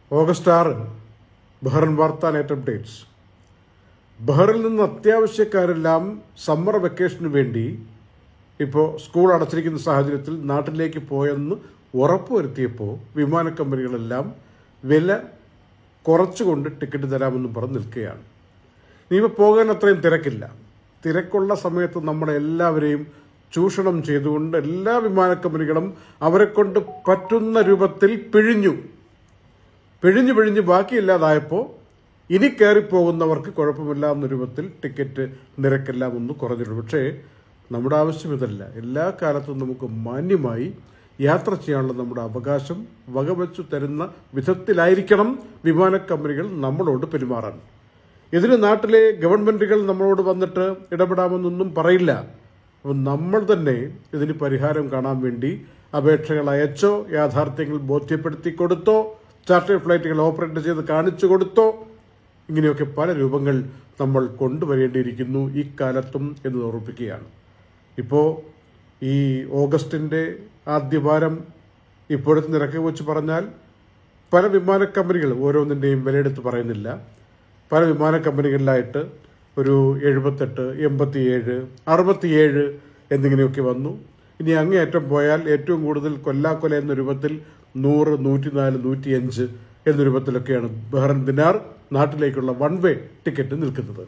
August ആറ് Bahrain വാർത്താ net updates ബഹ്റിൽ നിന്ന് അത്യാവശ്യക്കാരെല്ലാം സമ്മർ വെക്കേഷന് വേണ്ടി ഇപ്പോൾ സ്കൂൾ അടച്ചിരിക്കുന്ന സാഹചര്യത്തിൽ നാട്ടിലേക്ക് പോയെന്ന് ഉറപ്പുവരുത്തിയപ്പോൾ വിമാന കമ്പനികളെല്ലാം വില കുറച്ചുകൊണ്ട് ടിക്കറ്റ് തരാമെന്ന് പറഞ്ഞ് നിൽക്കുകയാണ് ഇനിയിപ്പോൾ പോകാൻ അത്രയും തിരക്കില്ല തിരക്കുള്ള സമയത്ത് നമ്മളെ എല്ലാവരെയും ചൂഷണം ചെയ്തുകൊണ്ട് എല്ലാ വിമാന കമ്പനികളും അവരെ കൊണ്ട് പറ്റുന്ന രൂപത്തിൽ പിഴിഞ്ഞു പിഴിഞ്ഞു പിഴിഞ്ഞ് ബാക്കിയില്ലാതായപ്പോൾ ഇനി കയറിപ്പോകുന്നവർക്ക് കുഴപ്പമില്ല എന്ന രൂപത്തിൽ ടിക്കറ്റ് നിരക്കെല്ലാം ഒന്ന് കുറഞ്ഞിട്ടുണ്ട് പക്ഷേ നമ്മുടെ ആവശ്യം ഇതല്ല എല്ലാ കാലത്തും നമുക്ക് മാന്യമായി യാത്ര ചെയ്യാനുള്ള നമ്മുടെ അവകാശം വകവെച്ചു തരുന്ന വിധത്തിലായിരിക്കണം വിമാന കമ്പനികൾ നമ്മളോട് പെരുമാറാൻ ഇതിന് നാട്ടിലെ ഗവൺമെന്റുകൾ നമ്മളോട് വന്നിട്ട് ഇടപെടാമെന്നൊന്നും പറയില്ല അപ്പം നമ്മൾ തന്നെ ഇതിന് പരിഹാരം കാണാൻ വേണ്ടി അപേക്ഷകൾ അയച്ചോ യാഥാർത്ഥ്യങ്ങൾ ബോധ്യപ്പെടുത്തി കൊടുത്തോ ചാർട്ടേഡ് ഫ്ലൈറ്റുകൾ ഓപ്പറേറ്റ് ചെയ്ത് കാണിച്ചു കൊടുത്തോ ഇങ്ങനെയൊക്കെ പല രൂപങ്ങൾ നമ്മൾ കൊണ്ടുവരേണ്ടിയിരിക്കുന്നു ഈ കാലത്തും എന്ന് ഓർമ്മിപ്പിക്കുകയാണ് ഇപ്പോൾ ഈ ഓഗസ്റ്റിന്റെ ആദ്യവാരം ഇപ്പോഴത്തെ നിരക്ക് വെച്ച് പറഞ്ഞാൽ പല വിമാന കമ്പനികൾ ഓരോന്നിൻ്റെയും വിലയെടുത്ത് പറയുന്നില്ല പല വിമാന കമ്പനികളിലായിട്ട് ഒരു എഴുപത്തെട്ട് എൺപത്തിയേഴ് അറുപത്തിയേഴ് എന്നിങ്ങനെയൊക്കെ വന്നു ഇനി അങ്ങേയറ്റം പോയാൽ ഏറ്റവും കൂടുതൽ കൊല്ലാക്കൊല എന്ന രൂപത്തിൽ നൂറ് നൂറ്റിനാല് നൂറ്റിയഞ്ച് എന്ന രൂപത്തിലൊക്കെയാണ് ബഹ്റൻ ദിനാർ നാട്ടിലേക്കുള്ള വൺ വേ ടിക്കറ്റ് നിൽക്കുന്നത്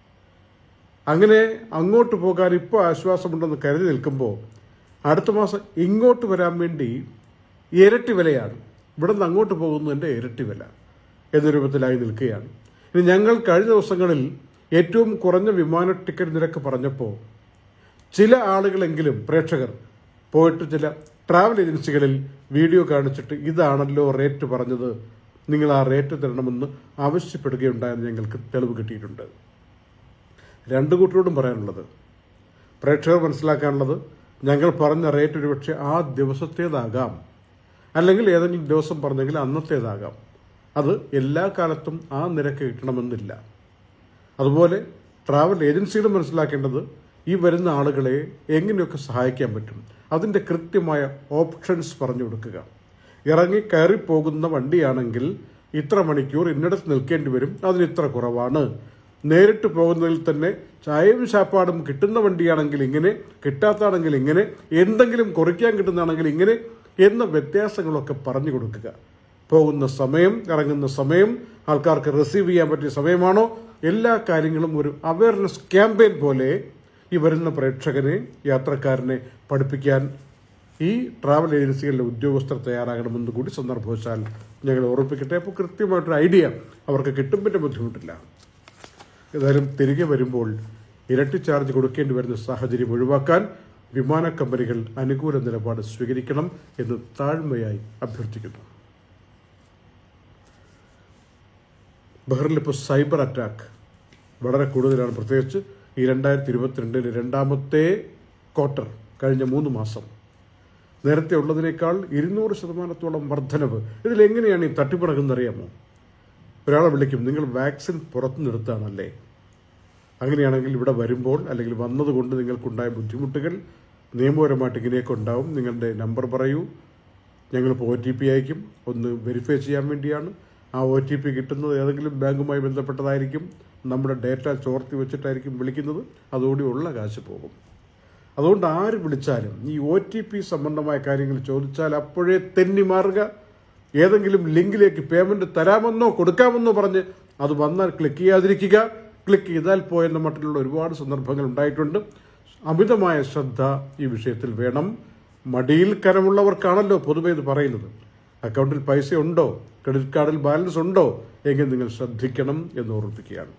അങ്ങനെ അങ്ങോട്ട് പോകാൻ ഇപ്പോൾ ആശ്വാസമുണ്ടെന്ന് കരുതി നിൽക്കുമ്പോൾ അടുത്ത മാസം ഇങ്ങോട്ട് വരാൻ വേണ്ടി ഇരട്ടി വിലയാണ് ഇവിടെ നിന്ന് അങ്ങോട്ട് പോകുന്നതിൻ്റെ ഇരട്ടി വില എന്ന രൂപത്തിലായി നിൽക്കുകയാണ് ഇനി ഞങ്ങൾ കഴിഞ്ഞ ദിവസങ്ങളിൽ ഏറ്റവും കുറഞ്ഞ വിമാന ടിക്കറ്റ് നിരക്ക് പറഞ്ഞപ്പോൾ ചില ആളുകളെങ്കിലും പ്രേക്ഷകർ പോയിട്ട് ചില ട്രാവൽ ഏജൻസികളിൽ വീഡിയോ കാണിച്ചിട്ട് ഇതാണല്ലോ റേറ്റ് പറഞ്ഞത് നിങ്ങൾ ആ റേറ്റ് തരണമെന്ന് ആവശ്യപ്പെടുകയുണ്ടായെന്ന് ഞങ്ങൾക്ക് തെളിവ് കിട്ടിയിട്ടുണ്ട് രണ്ടു കൂട്ടരോടും പറയാനുള്ളത് പ്രേക്ഷകർ മനസ്സിലാക്കാനുള്ളത് ഞങ്ങൾ പറഞ്ഞ റേറ്റ് ഒരുപക്ഷെ ആ ദിവസത്തേതാകാം അല്ലെങ്കിൽ ഏതെങ്കിലും ദിവസം പറഞ്ഞെങ്കിൽ അന്നത്തേതാകാം അത് എല്ലാ കാലത്തും ആ നിരക്ക് കിട്ടണമെന്നില്ല അതുപോലെ ട്രാവൽ ഏജൻസികൾ മനസ്സിലാക്കേണ്ടത് ഈ വരുന്ന ആളുകളെ എങ്ങനെയൊക്കെ സഹായിക്കാൻ പറ്റും അതിൻ്റെ കൃത്യമായ ഓപ്ഷൻസ് പറഞ്ഞു കൊടുക്കുക ഇറങ്ങി കയറി പോകുന്ന വണ്ടിയാണെങ്കിൽ ഇത്ര മണിക്കൂർ ഇന്നിടത്ത് നിൽക്കേണ്ടി വരും അതിന് ഇത്ര കുറവാണ് നേരിട്ട് പോകുന്നതിൽ തന്നെ ചായയും ശാപ്പാടും കിട്ടുന്ന വണ്ടിയാണെങ്കിൽ ഇങ്ങനെ കിട്ടാത്താണെങ്കിൽ ഇങ്ങനെ എന്തെങ്കിലും കുറിക്കാൻ കിട്ടുന്നതാണെങ്കിൽ ഇങ്ങനെ എന്ന വ്യത്യാസങ്ങളൊക്കെ പറഞ്ഞു കൊടുക്കുക പോകുന്ന സമയം ഇറങ്ങുന്ന സമയം ആൾക്കാർക്ക് റിസീവ് ചെയ്യാൻ പറ്റിയ സമയമാണോ എല്ലാ കാര്യങ്ങളും ഒരു അവയർനെസ് ക്യാമ്പയിൻ പോലെ ഈ വരുന്ന പ്രേക്ഷകനെ യാത്രക്കാരനെ പഠിപ്പിക്കാൻ ഈ ട്രാവൽ ഏജൻസികളിലെ ഉദ്യോഗസ്ഥർ തയ്യാറാകണമെന്ന് കൂടി സന്ദർഭവശാൽ ഞങ്ങൾ ഓർമ്മിപ്പിക്കട്ടെ അപ്പോൾ കൃത്യമായിട്ടൊരു ഐഡിയ അവർക്ക് കിട്ടും പിന്നെ ബുദ്ധിമുട്ടില്ല ഏതായാലും തിരികെ വരുമ്പോൾ ഇരട്ടി ചാർജ് കൊടുക്കേണ്ടി വരുന്ന സാഹചര്യം ഒഴിവാക്കാൻ വിമാന കമ്പനികൾ അനുകൂല നിലപാട് സ്വീകരിക്കണം എന്ന് താഴ്മയായി അഭ്യർത്ഥിക്കുന്നു ബഹ്റിൽ ഇപ്പോൾ സൈബർ അറ്റാക്ക് വളരെ കൂടുതലാണ് പ്രത്യേകിച്ച് ഈ രണ്ടായിരത്തി ഇരുപത്തിരണ്ടിലെ രണ്ടാമത്തെ ക്വാർട്ടർ കഴിഞ്ഞ മൂന്ന് മാസം നേരത്തെ ഉള്ളതിനേക്കാൾ ഇരുന്നൂറ് ശതമാനത്തോളം വർധനവ് ഇതിലെങ്ങനെയാണ് ഈ തട്ടിപ്പടക്കുന്നത് അറിയാമോ ഒരാളെ വിളിക്കും നിങ്ങൾ വാക്സിൻ പുറത്തു നിർത്താണല്ലേ അങ്ങനെയാണെങ്കിൽ ഇവിടെ വരുമ്പോൾ അല്ലെങ്കിൽ വന്നതുകൊണ്ട് നിങ്ങൾക്കുണ്ടായ ബുദ്ധിമുട്ടുകൾ നിയമപരമായിട്ട് ഇങ്ങനെയൊക്കെ ഉണ്ടാവും നിങ്ങളുടെ നമ്പർ പറയൂ ഞങ്ങളിപ്പോൾ ഒ ടി പി അയക്കും ഒന്ന് വെരിഫൈ ചെയ്യാൻ വേണ്ടിയാണ് ആ ഒ ടി പി കിട്ടുന്നത് ഏതെങ്കിലും ബാങ്കുമായി ബന്ധപ്പെട്ടതായിരിക്കും നമ്മുടെ ഡേറ്റ ചോർത്തി വെച്ചിട്ടായിരിക്കും വിളിക്കുന്നത് അതോടെ ഉള്ള കാശ് പോകും അതുകൊണ്ട് ആര് വിളിച്ചാലും ഈ ഒ ടി പി സംബന്ധമായ കാര്യങ്ങൾ ചോദിച്ചാൽ അപ്പോഴേ തെന്നി മാറുക ഏതെങ്കിലും ലിങ്കിലേക്ക് പേയ്മെന്റ് തരാമെന്നോ കൊടുക്കാമെന്നോ പറഞ്ഞ് അത് വന്നാൽ ക്ലിക്ക് ചെയ്യാതിരിക്കുക ക്ലിക്ക് ചെയ്താൽ പോയെന്ന മട്ടിലുള്ള ഒരുപാട് സന്ദർഭങ്ങൾ ഉണ്ടായിട്ടുണ്ട് അമിതമായ ശ്രദ്ധ ഈ വിഷയത്തിൽ വേണം മടിയിൽ കരമുള്ളവർക്കാണല്ലോ പൊതുവെ ഇത് പറയുന്നത് അക്കൗണ്ടിൽ പൈസ ഉണ്ടോ ക്രെഡിറ്റ് കാർഡിൽ ബാലൻസ് ഉണ്ടോ എങ്കിൽ നിങ്ങൾ ശ്രദ്ധിക്കണം എന്ന് ഓർമ്മിപ്പിക്കുകയാണ്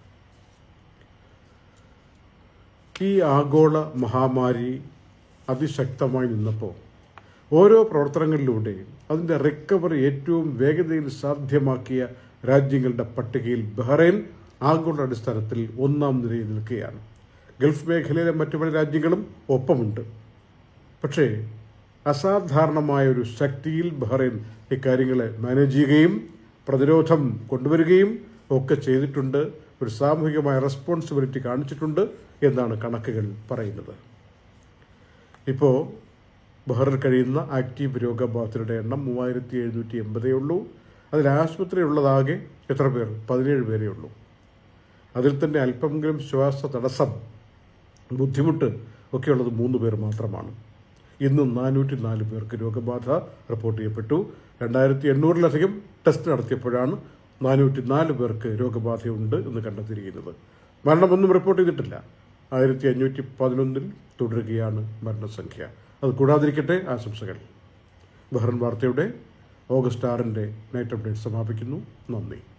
ഈ ആഗോള മഹാമാരി അതിശക്തമായി നിന്നപ്പോൾ ഓരോ പ്രവർത്തനങ്ങളിലൂടെയും അതിൻ്റെ റിക്കവറി ഏറ്റവും വേഗതയിൽ സാധ്യമാക്കിയ രാജ്യങ്ങളുടെ പട്ടികയിൽ ബഹ്റൈൻ ആഗോള അടിസ്ഥാനത്തിൽ ഒന്നാം നിരയിൽ നിൽക്കുകയാണ് ഗൾഫ് മേഖലയിലെ മറ്റു പല രാജ്യങ്ങളും ഒപ്പമുണ്ട് പക്ഷേ അസാധാരണമായ ഒരു ശക്തിയിൽ ബഹ്റൈൻ ഇക്കാര്യങ്ങളെ മാനേജ് ചെയ്യുകയും പ്രതിരോധം കൊണ്ടുവരികയും ഒക്കെ ചെയ്തിട്ടുണ്ട് ഒരു സാമൂഹികമായ റെസ്പോൺസിബിലിറ്റി കാണിച്ചിട്ടുണ്ട് എന്നാണ് കണക്കുകൾ പറയുന്നത് ഇപ്പോൾ ബഹ്റിൽ കഴിയുന്ന ആക്റ്റീവ് രോഗബാധിതരുടെ എണ്ണം മൂവായിരത്തി എഴുന്നൂറ്റി എൺപതേ ഉള്ളൂ അതിൽ ആശുപത്രി ഉള്ളതാകെ എത്ര പേർ പതിനേഴ് പേരേ ഉള്ളൂ അതിൽ തന്നെ അല്പമെങ്കിലും ശ്വാസ തടസ്സം ബുദ്ധിമുട്ട് ഒക്കെയുള്ളത് മൂന്ന് പേർ മാത്രമാണ് ഇന്നും നാനൂറ്റി നാല് പേർക്ക് രോഗബാധ റിപ്പോർട്ട് ചെയ്യപ്പെട്ടു രണ്ടായിരത്തി എണ്ണൂറിലധികം ടെസ്റ്റ് നടത്തിയപ്പോഴാണ് നാനൂറ്റി നാല് പേർക്ക് രോഗബാധയുണ്ട് എന്ന് കണ്ടെത്തിയിരിക്കുന്നത് മരണമൊന്നും റിപ്പോർട്ട് ചെയ്തിട്ടില്ല ആയിരത്തി അഞ്ഞൂറ്റി പതിനൊന്നിൽ തുടരുകയാണ് മരണസംഖ്യ അത് കൂടാതിരിക്കട്ടെ ആശംസകൾ ബഹ്റൻ വാർത്തയുടെ ഓഗസ്റ്റ് ആറിൻ്റെ നൈറ്റ് അപ്ഡേറ്റ് സമാപിക്കുന്നു നന്ദി